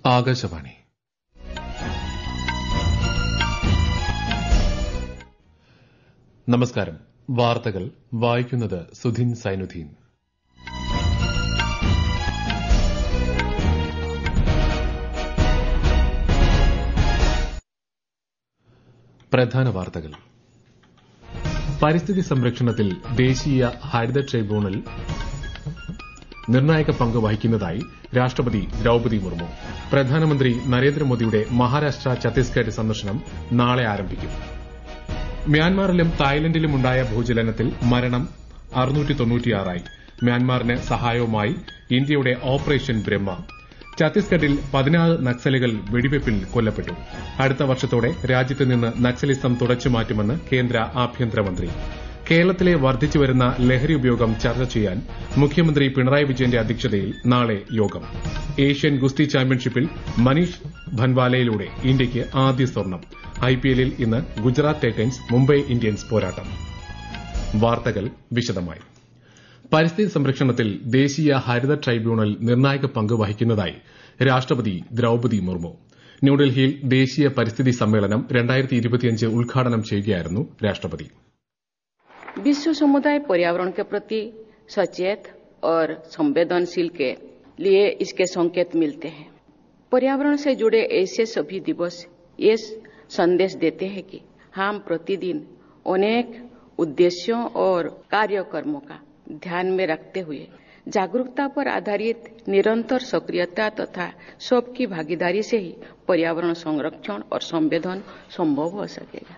ആകാശവാണി നമസ്കാരം വാർത്തകൾ വായിക്കുന്നത് സുധിൻ സൈനുദ്ദീൻ പ്രധാന വാർത്തകൾ പരിസ്ഥിതി സംരക്ഷണത്തിൽ ദേശീയ ഹരിത ട്രൈബ്യൂണൽ നിർണായക പങ്ക് വഹിക്കുന്നതായി രാഷ്ട്രപതി ദ്രൌപതി മുർമു പ്രധാനമന്ത്രി നരേന്ദ്രമോദിയുടെ മഹാരാഷ്ട്ര ഛത്തീസ്ഗഡ് സന്ദർശനം നാളെ ആരംഭിക്കും മ്യാൻമാറിലും തായ്ലൻഡിലും ഉണ്ടായ ഭൂചലനത്തിൽ മരണം ആയി മ്യാൻമാറിന് സഹായവുമായി ഇന്ത്യയുടെ ഓപ്പറേഷൻ ബ്രഹ്മ ഛത്തീസ്ഗഡിൽ പതിനാറ് നക്സലുകൾ വെടിവയ്പിൽ കൊല്ലപ്പെട്ടു അടുത്ത വർഷത്തോടെ രാജ്യത്ത് നിന്ന് നക്സലിസം തുടച്ചുമാറ്റുമെന്ന് കേന്ദ്ര ആഭ്യന്തരമന്ത്രി കേരളത്തിലെ വർദ്ധിച്ചുവരുന്ന ലഹരി ഉപയോഗം ചർച്ച ചെയ്യാൻ മുഖ്യമന്ത്രി പിണറായി വിജയന്റെ അധ്യക്ഷതയിൽ നാളെ യോഗം ഏഷ്യൻ ഗുസ്തി ചാമ്പ്യൻഷിപ്പിൽ മനീഷ് ഭൻവാലയിലൂടെ ഇന്ത്യയ്ക്ക് ആദ്യ സ്വർണം ഐപിഎല്ലിൽ ഇന്ന് ഗുജറാത്ത് ടൈറ്റൻസ് മുംബൈ ഇന്ത്യൻസ് പോരാട്ടം വാർത്തകൾ വിശദമായി പരിസ്ഥിതി സംരക്ഷണത്തിൽ ദേശീയ ഹരിത ട്രൈബ്യൂണൽ നിർണായക പങ്ക് വഹിക്കുന്നതായി രാഷ്ട്രപതി ദ്രൌപതി മുർമു ന്യൂഡൽഹിയിൽ ദേശീയ പരിസ്ഥിതി സമ്മേളനം ഉദ്ഘാടനം ചെയ്യുകയായിരുന്നു രാഷ്ട്രപതി विश्व समुदाय पर्यावरण के प्रति सचेत और संवेदनशील के लिए इसके संकेत मिलते हैं पर्यावरण से जुड़े ऐसे सभी दिवस ये संदेश देते हैं कि हम प्रतिदिन अनेक उद्देश्यों और कार्यक्रमों का ध्यान में रखते हुए जागरूकता पर आधारित निरंतर सक्रियता तथा सबकी भागीदारी से ही पर्यावरण संरक्षण और संवेदन संभव हो सकेगा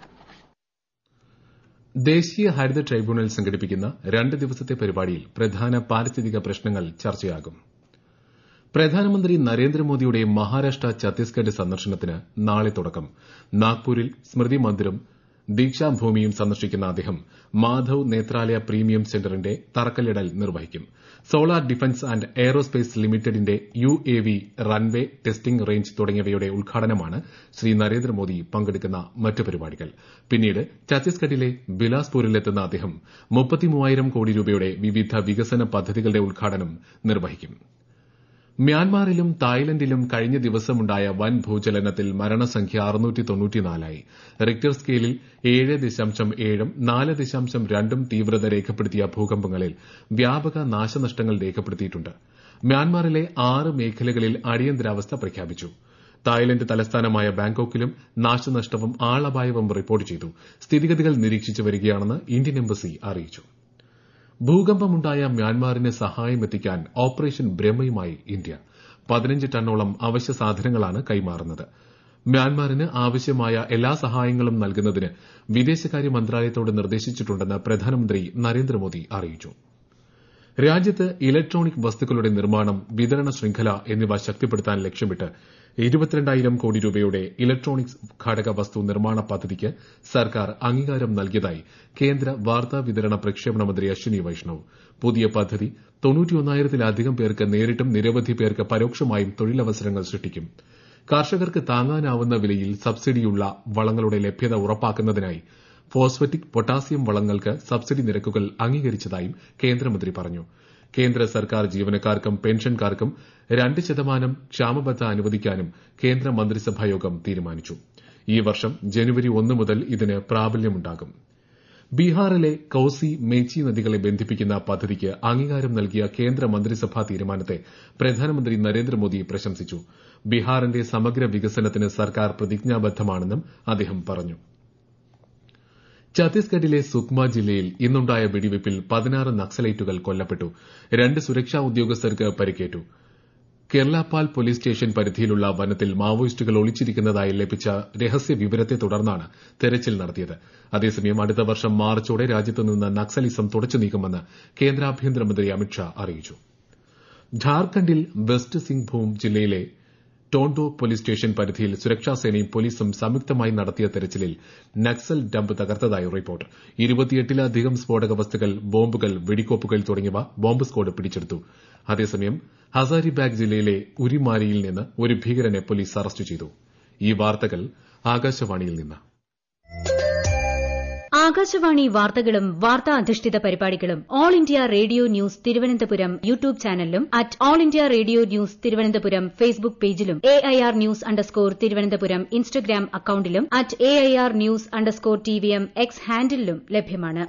ദേശീയ ഹരിത ട്രൈബ്യൂണൽ സംഘടിപ്പിക്കുന്ന രണ്ട് ദിവസത്തെ പരിപാടിയിൽ പ്രധാന പാരിസ്ഥിതിക പ്രശ്നങ്ങൾ ചർച്ചയാകും പ്രധാനമന്ത്രി നരേന്ദ്രമോദിയുടെ മഹാരാഷ്ട്ര ഛത്തീസ്ഗഡ് സന്ദർശനത്തിന് നാളെ തുടക്കം നാഗ്പൂരിൽ സ്മൃതി മന്ദിരം ദീക്ഷാഭൂമിയും സന്ദർശിക്കുന്ന അദ്ദേഹം മാധവ് നേത്രാലയ പ്രീമിയം സെന്ററിന്റെ തറക്കല്ലിടൽ നിർവഹിക്കും സോളാർ ഡിഫൻസ് ആന്റ് എയറോസ്പേസ് ലിമിറ്റഡിന്റെ U A V runway testing range തുടങ്ങിയവയുടെ ഉദ്ഘാടനമാണ് ശ്രീ നരേന്ദ്രമോദി പങ്കെടുക്കുന്ന മറ്റ് പരിപാടികൾ പിന്നീട് ഛത്തീസ്ഗഡിലെ ബിലാസ്പൂരിലെത്തുന്ന അദ്ദേഹം മുപ്പത്തിമൂവായിരം കോടി രൂപയുടെ വിവിധ വികസന പദ്ധതികളുടെ ഉദ്ഘാടനം നിർവഹിക്കും മ്യാൻമാറിലും തായ്ലൻഡിലും കഴിഞ്ഞ ദിവസമുണ്ടായ വൻ ഭൂചലനത്തിൽ മരണസംഖ്യ ആയി റിക്ടർ സ്കെയിലിൽ ഏഴ് ദശാംശം ഏഴും നാല് ദശാംശം രണ്ടും തീവ്രത രേഖപ്പെടുത്തിയ ഭൂകമ്പങ്ങളിൽ വ്യാപക നാശനഷ്ടങ്ങൾ രേഖപ്പെടുത്തിയിട്ടുണ്ട് മ്യാൻമാറിലെ ആറ് മേഖലകളിൽ അടിയന്തരാവസ്ഥ പ്രഖ്യാപിച്ചു തായ്ലൻഡ് തലസ്ഥാനമായ ബാങ്കോക്കിലും നാശനഷ്ടവും ആളപായവും റിപ്പോർട്ട് ചെയ്തു സ്ഥിതിഗതികൾ നിരീക്ഷിച്ചു വരികയാണെന്ന് ഇന്ത്യൻ എംബസി അറിയിച്ചു ഭൂകമ്പമുണ്ടായ മ്യാൻമാറിന് സഹായമെത്തിക്കാൻ ഓപ്പറേഷൻ ബ്രഹ്മയുമായി ഇന്ത്യ പതിനഞ്ച് ടണ്ണോളം അവശ്യ സാധനങ്ങളാണ് കൈമാറുന്നത് മ്യാൻമാറിന് ആവശ്യമായ എല്ലാ സഹായങ്ങളും നൽകുന്നതിന് വിദേശകാര്യ മന്ത്രാലയത്തോട് നിർദ്ദേശിച്ചിട്ടുണ്ടെന്ന് പ്രധാനമന്ത്രി നരേന്ദ്രമോദി അറിയിച്ചു രാജ്യത്ത് ഇലക്ട്രോണിക് വസ്തുക്കളുടെ നിർമ്മാണം വിതരണ ശൃംഖല എന്നിവ ശക്തിപ്പെടുത്താൻ ലക്ഷ്യമിട്ട് ഇരുപത്തിരണ്ടായിരം കോടി രൂപയുടെ ഇലക്ട്രോണിക്സ് ഘടക വസ്തു നിർമ്മാണ പദ്ധതിക്ക് സർക്കാർ അംഗീകാരം നൽകിയതായി കേന്ദ്ര വാർത്താ വിതരണ പ്രക്ഷേപണ മന്ത്രി അശ്വിനി വൈഷ്ണവ് പുതിയ പദ്ധതി തൊണ്ണൂറ്റിയൊന്നായിരത്തിലധികം പേർക്ക് നേരിട്ടും നിരവധി പേർക്ക് പരോക്ഷമായും തൊഴിലവസരങ്ങൾ സൃഷ്ടിക്കും കർഷകർക്ക് താങ്ങാനാവുന്ന വിലയിൽ സബ്സിഡിയുള്ള വളങ്ങളുടെ ലഭ്യത ഉറപ്പാക്കുന്നതിനായി ഫോസ്ഫറ്റിക് പൊട്ടാസ്യം വളങ്ങൾക്ക് സബ്സിഡി നിരക്കുകൾ അംഗീകരിച്ചതായും കേന്ദ്രമന്ത്രി പറഞ്ഞു കേന്ദ്ര സർക്കാർ ജീവനക്കാർക്കും പെൻഷൻകാർക്കും രണ്ട് ശതമാനം ക്ഷാമബത്ത അനുവദിക്കാനും കേന്ദ്ര മന്ത്രിസഭായോഗം തീരുമാനിച്ചു ഈ വർഷം ജനുവരി ഒന്ന് മുതൽ ഇതിന് പ്രാബല്യമുണ്ടാകും ബീഹാറിലെ കൌസി മേച്ചി നദികളെ ബന്ധിപ്പിക്കുന്ന പദ്ധതിക്ക് അംഗീകാരം നൽകിയ കേന്ദ്ര മന്ത്രിസഭാ തീരുമാനത്തെ പ്രധാനമന്ത്രി നരേന്ദ്രമോദി പ്രശംസിച്ചു ബീഹാറിന്റെ സമഗ്ര വികസനത്തിന് സർക്കാർ പ്രതിജ്ഞാബദ്ധമാണെന്നും അദ്ദേഹം പറഞ്ഞു ഛത്തീസ്ഗഡിലെ സുക്മ ജില്ലയിൽ ഇന്നുണ്ടായ വെടിവയ്പിൽ പതിനാറ് നക്സലൈറ്റുകൾ കൊല്ലപ്പെട്ടു രണ്ട് സുരക്ഷാ ഉദ്യോഗസ്ഥർക്ക് പരിക്കേറ്റു കെർലാപ്പാൽ പോലീസ് സ്റ്റേഷൻ പരിധിയിലുള്ള വനത്തിൽ മാവോയിസ്റ്റുകൾ ഒളിച്ചിരിക്കുന്നതായി ലഭിച്ച രഹസ്യ വിവരത്തെ തുടർന്നാണ് തെരച്ചിൽ നടത്തിയത് അതേസമയം അടുത്ത വർഷം മാർച്ചോടെ രാജ്യത്ത് നിന്ന് നക്സലിസം തുടച്ചു നീക്കുമെന്ന് കേന്ദ്ര ആഭ്യന്തരമന്ത്രി അമിത്ഷാ അറിയിച്ചു ഝാർഖണ്ഡിൽ വെസ്റ്റ് സിംഗ്ഭൂം ജില്ലയിലെ ടോണ്ടോ പോലീസ് സ്റ്റേഷൻ പരിധിയിൽ സുരക്ഷാസേനയും പോലീസും സംയുക്തമായി നടത്തിയ തെരച്ചിലിൽ നക്സൽ ഡംപ് തകർത്തതായി റിപ്പോർട്ട് ഇരുപത്തിയെട്ടിലധികം സ്ഫോടക വസ്തുക്കൾ ബോംബുകൾ വെടിക്കോപ്പുകൾ തുടങ്ങിയവ ബോംബ് സ്ക്വാഡ് പിടിച്ചെടുത്തു അതേസമയം ഹസാരിബാഗ് ജില്ലയിലെ ഉരിമാരിയിൽ നിന്ന് ഒരു ഭീകരനെ പോലീസ് അറസ്റ്റ് ചെയ്തു ഈ വാർത്തകൾ ആകാശവാണിയിൽ നിന്ന് ആകാശവാണി വാർത്തകളും വാർത്താ അധിഷ്ഠിത പരിപാടികളും All India Radio news Thiruvananthapuram YouTube ചാനലിലും at All India Radio news Thiruvananthapuram Facebook പേജിലും A I R news underscore Thiruvananthapuram Instagram അക്കൌണ്ടിലും at A I R news underscore T V M X ഹാൻഡിലും ലഭ്യമാണ്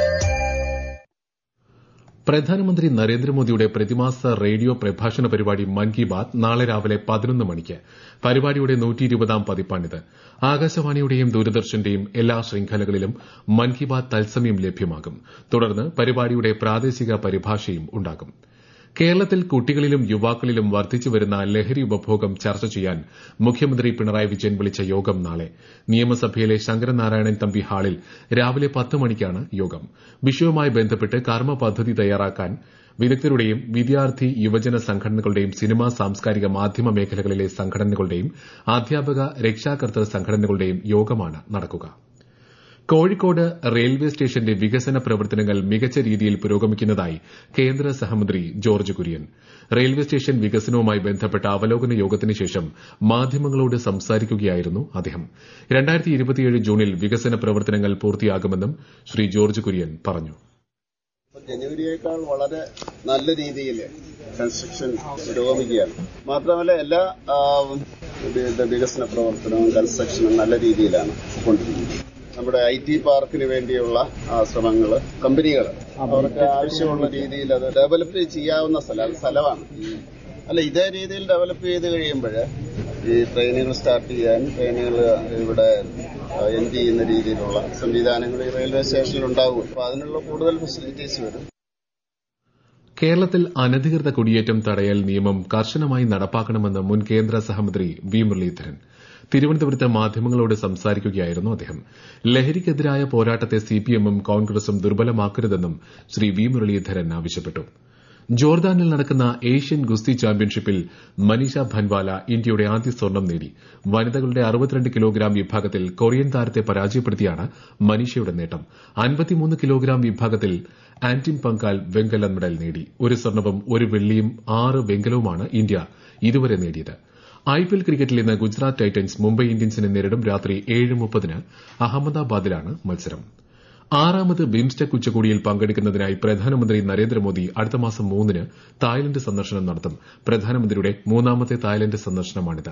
പ്രധാനമന്ത്രി നരേന്ദ്രമോദിയുടെ പ്രതിമാസ റേഡിയോ പ്രഭാഷണ പരിപാടി മൻ കി ബാത് നാളെ രാവിലെ പതിനൊന്ന് മണിക്ക് പരിപാടിയുടെ നൂറ്റിയിരുപതാം പതിപ്പാണിത് ആകാശവാണിയുടെയും ദൂരദർശന്റെയും എല്ലാ ശൃംഖലകളിലും മൻ കി ബാത് തത്സമയം ലഭ്യമാകും തുടർന്ന് പരിപാടിയുടെ പ്രാദേശിക പരിഭാഷയും ഉണ്ടാകും കേരളത്തിൽ കുട്ടികളിലും യുവാക്കളിലും വർദ്ധിച്ചുവരുന്ന ലഹരി ഉപഭോഗം ചർച്ച ചെയ്യാൻ മുഖ്യമന്ത്രി പിണറായി വിജയൻ വിളിച്ച യോഗം നാളെ നിയമസഭയിലെ ശങ്കരനാരായണൻ തമ്പി ഹാളിൽ രാവിലെ പത്ത് മണിക്കാണ് യോഗം വിഷയവുമായി ബന്ധപ്പെട്ട് കർമ്മ പദ്ധതി തയ്യാറാക്കാൻ വിദഗ്ധരുടെയും വിദ്യാർത്ഥി യുവജന സംഘടനകളുടെയും സിനിമാ സാംസ്കാരിക മാധ്യമ മേഖലകളിലെ സംഘടനകളുടെയും അധ്യാപക രക്ഷാകർതൃ സംഘടനകളുടെയും യോഗമാണ് നടക്കുക കോഴിക്കോട് റെയിൽവേ സ്റ്റേഷന്റെ വികസന പ്രവർത്തനങ്ങൾ മികച്ച രീതിയിൽ പുരോഗമിക്കുന്നതായി കേന്ദ്ര സഹമന്ത്രി ജോർജ് കുര്യൻ റെയിൽവേ സ്റ്റേഷൻ വികസനവുമായി ബന്ധപ്പെട്ട അവലോകന യോഗത്തിന് ശേഷം മാധ്യമങ്ങളോട് സംസാരിക്കുകയായിരുന്നു അദ്ദേഹം ജൂണിൽ വികസന പ്രവർത്തനങ്ങൾ പൂർത്തിയാകുമെന്നും ശ്രീ ജോർജ് കുര്യൻ പറഞ്ഞു ജനുവരിയേക്കാൾ വളരെ നല്ല രീതിയിൽ കൺസ്ട്രക്ഷൻ പുരോഗമിക്കുകയാണ് മാത്രമല്ല എല്ലാ വികസന പ്രവർത്തനവും കൺസ്ട്രക്ഷനും നല്ല രീതിയിലാണ് കൊണ്ടിരിക്കുന്നത് നമ്മുടെ ഐ ടി പാർക്കിന് വേണ്ടിയുള്ള ശ്രമങ്ങൾ കമ്പനികൾ അവർക്ക് ആവശ്യമുള്ള രീതിയിൽ അത് ഡെവലപ്പ് ചെയ്യാവുന്ന സ്ഥലം അത് സ്ഥലമാണ് അല്ല ഇതേ രീതിയിൽ ഡെവലപ്പ് ചെയ്ത് കഴിയുമ്പോൾ ഈ ട്രെയിനുകൾ സ്റ്റാർട്ട് ചെയ്യാൻ ട്രെയിനുകൾ ഇവിടെ എൻഡ് ചെയ്യുന്ന രീതിയിലുള്ള സംവിധാനങ്ങൾ ഈ റെയിൽവേ സ്റ്റേഷനിൽ ഉണ്ടാകും അപ്പോൾ അതിനുള്ള കൂടുതൽ ഫെസിലിറ്റീസ് വരും കേരളത്തിൽ അനധികൃത കുടിയേറ്റം തടയൽ നിയമം കർശനമായി നടപ്പാക്കണമെന്ന് മുൻ കേന്ദ്ര സഹമന്ത്രി വി മുരളീധരൻ തിരുവനന്തപുരത്ത് മാധ്യമങ്ങളോട് സംസാരിക്കുകയായിരുന്നു അദ്ദേഹം ലഹരിക്കെതിരായ പോരാട്ടത്തെ സിപിഎമ്മും കോൺഗ്രസും ദുർബലമാക്കരുതെന്നും ശ്രീ വി മുരളീധരൻ ആവശ്യപ്പെട്ടു ജോർദാനിൽ നടക്കുന്ന ഏഷ്യൻ ഗുസ്തി ചാമ്പ്യൻഷിപ്പിൽ മനീഷ ഭൻവാല ഇന്ത്യയുടെ ആദ്യ സ്വർണം നേടി വനിതകളുടെ അറുപത്തിരണ്ട് കിലോഗ്രാം വിഭാഗത്തിൽ കൊറിയൻ താരത്തെ പരാജയപ്പെടുത്തിയാണ് മനീഷയുടെ നേട്ടം അൻപത്തിമൂന്ന് കിലോഗ്രാം വിഭാഗത്തിൽ ആന്റിം പങ്കാൽ വെങ്കല മെഡൽ നേടി ഒരു സ്വർണവും ഒരു വെള്ളിയും ആറ് വെങ്കലവുമാണ് ഇന്ത്യ ഇതുവരെ നേടിയത് ഐപിഎൽ ക്രിക്കറ്റിൽ ഇന്ന് ഗുജറാത്ത് ടൈറ്റൻസ് മുംബൈ ഇന്ത്യൻസിനെ നേരിടും രാത്രി ഏഴ് മുപ്പതിന് അഹമ്മദാബാദിലാണ് മത്സരം ആറാമത് ബിംസ്റ്റെക് ഉച്ചകോടിയിൽ പങ്കെടുക്കുന്നതിനായി പ്രധാനമന്ത്രി നരേന്ദ്രമോദി അടുത്ത മാസം മൂന്നിന് തായ്ലന്റ് സന്ദർശനം നടത്തും പ്രധാനമന്ത്രിയുടെ മൂന്നാമത്തെ തായ്ലന്റ് സന്ദർശനമാണിത്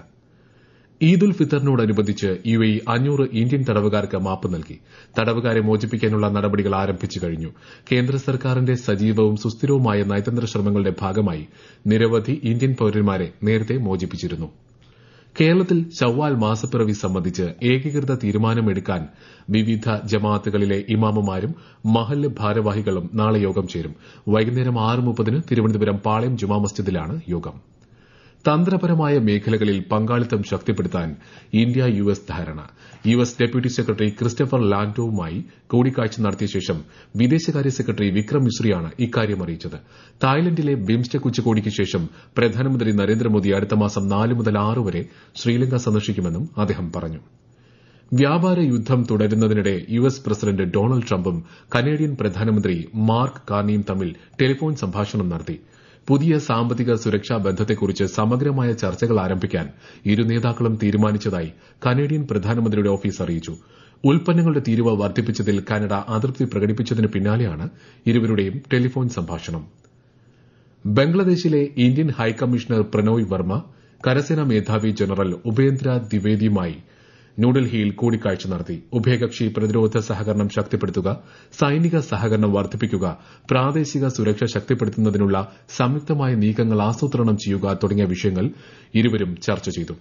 ഈദ് ഉൽ ഫിത്തറിനോടനുബന്ധിച്ച് യു എ അഞ്ഞൂറ് ഇന്ത്യൻ തടവുകാർക്ക് മാപ്പ് നൽകി തടവുകാരെ മോചിപ്പിക്കാനുള്ള നടപടികൾ ആരംഭിച്ചു കഴിഞ്ഞു കേന്ദ്ര സർക്കാരിന്റെ സജീവവും സുസ്ഥിരവുമായ നയതന്ത്ര ശ്രമങ്ങളുടെ ഭാഗമായി നിരവധി ഇന്ത്യൻ പൌരന്മാരെ നേരത്തെ മോചിപ്പിച്ചിരുന്നു കേരളത്തിൽ ചവ്വാൽ മാസപ്പിറവി സംബന്ധിച്ച് ഏകീകൃത തീരുമാനമെടുക്കാൻ വിവിധ ജമാഅത്തുകളിലെ ഇമാമുമാരും മഹല്ല് ഭാരവാഹികളും നാളെ യോഗം ചേരും വൈകുന്നേരം ആറ് മുപ്പതിന് തിരുവനന്തപുരം പാളയം ജുമാ മസ്ജിദിലാണ് യോഗം തന്ത്രപരമായ മേഖലകളിൽ പങ്കാളിത്തം ശക്തിപ്പെടുത്താൻ ഇന്ത്യ യു എസ് ധാരണ U S deputy secretary Christopher ലാൻഡോവുമായി കൂടിക്കാഴ്ച നടത്തിയ ശേഷം വിദേശകാര്യ സെക്രട്ടറി വിക്രം മിശ്രിയാണ് ഇക്കാര്യം അറിയിച്ചത് തായ്ലൻഡിലെ ബിംസ്റ്റെക് ഉച്ചകോടിക്ക് ശേഷം പ്രധാനമന്ത്രി നരേന്ദ്രമോദി അടുത്ത മാസം നാല് മുതൽ ആറ് വരെ ശ്രീലങ്ക സന്ദർശിക്കുമെന്നും അദ്ദേഹം പറഞ്ഞു വ്യാപാര യുദ്ധം തുടരുന്നതിനിടെ യു എസ് പ്രസിഡന്റ് ഡൊണാൾഡ് ട്രംപും കനേഡിയൻ പ്രധാനമന്ത്രി മാർക്ക് കാർണിയും തമ്മിൽ ടെലിഫോൺ സംഭാഷണം നടത്തി പുതിയ സാമ്പത്തിക സുരക്ഷാ ബന്ധത്തെക്കുറിച്ച് സമഗ്രമായ ചർച്ചകൾ ആരംഭിക്കാൻ ഇരു നേതാക്കളും തീരുമാനിച്ചതായി കനേഡിയൻ പ്രധാനമന്ത്രിയുടെ ഓഫീസ് അറിയിച്ചു ഉൽപ്പന്നങ്ങളുടെ തീരുവ വർദ്ധിപ്പിച്ചതിൽ കാനഡ അതൃപ്തി പ്രകടിപ്പിച്ചതിന് പിന്നാലെയാണ് ഇരുവരുടെയും ടെലിഫോൺ സംഭാഷണം ബംഗ്ലാദേശിലെ ഇന്ത്യൻ ഹൈക്കമ്മീഷണർ പ്രണോയ് വർമ്മ കരസേനാ മേധാവി ജനറൽ ഉപേന്ദ്ര ദ്വിവേദിയുമായി ന്യൂഡൽഹിയിൽ കൂടിക്കാഴ്ച നടത്തി ഉഭയകക്ഷി പ്രതിരോധ സഹകരണം ശക്തിപ്പെടുത്തുക സൈനിക സഹകരണം വർദ്ധിപ്പിക്കുക പ്രാദേശിക സുരക്ഷ ശക്തിപ്പെടുത്തുന്നതിനുള്ള സംയുക്തമായ നീക്കങ്ങൾ ആസൂത്രണം ചെയ്യുക തുടങ്ങിയ വിഷയങ്ങൾ ഇരുവരും ചർച്ച ചെയ്തു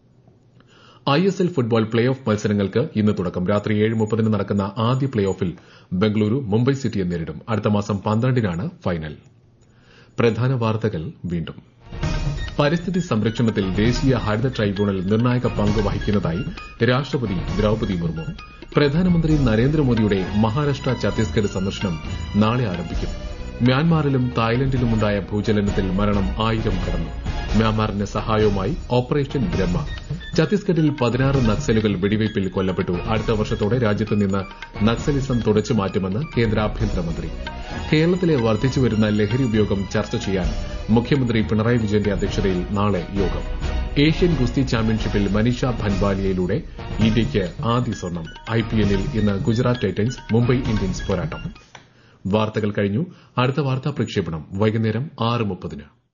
I S L football play off മത്സരങ്ങൾക്ക് ഇന്ന് തുടക്കം രാത്രി ഏഴ് മുപ്പതിന് നടക്കുന്ന ആദ്യ പ്ലേ ഓഫിൽ ബംഗളൂരു മുംബൈ സിറ്റിയെ നേരിടും അടുത്ത മാസം പന്ത്രണ്ടിനാണ് ഫൈനൽ പ്രധാന വാർത്തകൾ വീണ്ടും പരിസ്ഥിതി സംരക്ഷണത്തിൽ ദേശീയ ഹരിത ട്രൈബ്യൂണൽ നിർണായക പങ്ക് വഹിക്കുന്നതായി രാഷ്ട്രപതി ദ്രൌപതി മുർമു പ്രധാനമന്ത്രി നരേന്ദ്രമോദിയുടെ മഹാരാഷ്ട്ര ഛത്തീസ്ഗഡ് സന്ദർശനം നാളെ ആരംഭിക്കും മ്യാൻമാറിലും തായ്ലൻഡിലുമുണ്ടായ ഭൂചലനത്തിൽ മരണം ആയിരം കടന്നു മ്യാൻമാറിന് സഹായവുമായി ഓപ്പറേഷൻ ബ്രഹ്മ ഛത്തീസ്ഗഡിൽ പതിനാറ് നക്സലുകൾ വെടിവയ്പിൽ കൊല്ലപ്പെട്ടു അടുത്ത വർഷത്തോടെ രാജ്യത്ത് നിന്ന് നക്സലിസം തുടച്ചു മാറ്റുമെന്ന് കേന്ദ്ര ആഭ്യന്തരമന്ത്രി കേരളത്തിലെ വർദ്ധിച്ചുവരുന്ന ലഹരി ഉപയോഗം ചർച്ച ചെയ്യാൻ മുഖ്യമന്ത്രി പിണറായി വിജയന്റെ അധ്യക്ഷതയിൽ നാളെ യോഗം ഏഷ്യൻ ഗുസ്തി ചാമ്പ്യൻഷിപ്പിൽ മനീഷ ഭൻവാലിയയിലൂടെ ഇന്ത്യയ്ക്ക് ആദ്യ സ്വർണം ഐപിഎല്ലിൽ ഇന്ന് ഗുജറാത്ത് ടൈറ്റൻസ് മുംബൈ ഇന്ത്യൻസ് പോരാട്ടം വാർത്തകൾ കഴിഞ്ഞു അടുത്ത വാർത്താ പ്രക്ഷേപണം വൈകുന്നേരം ആറ് മുപ്പതിന്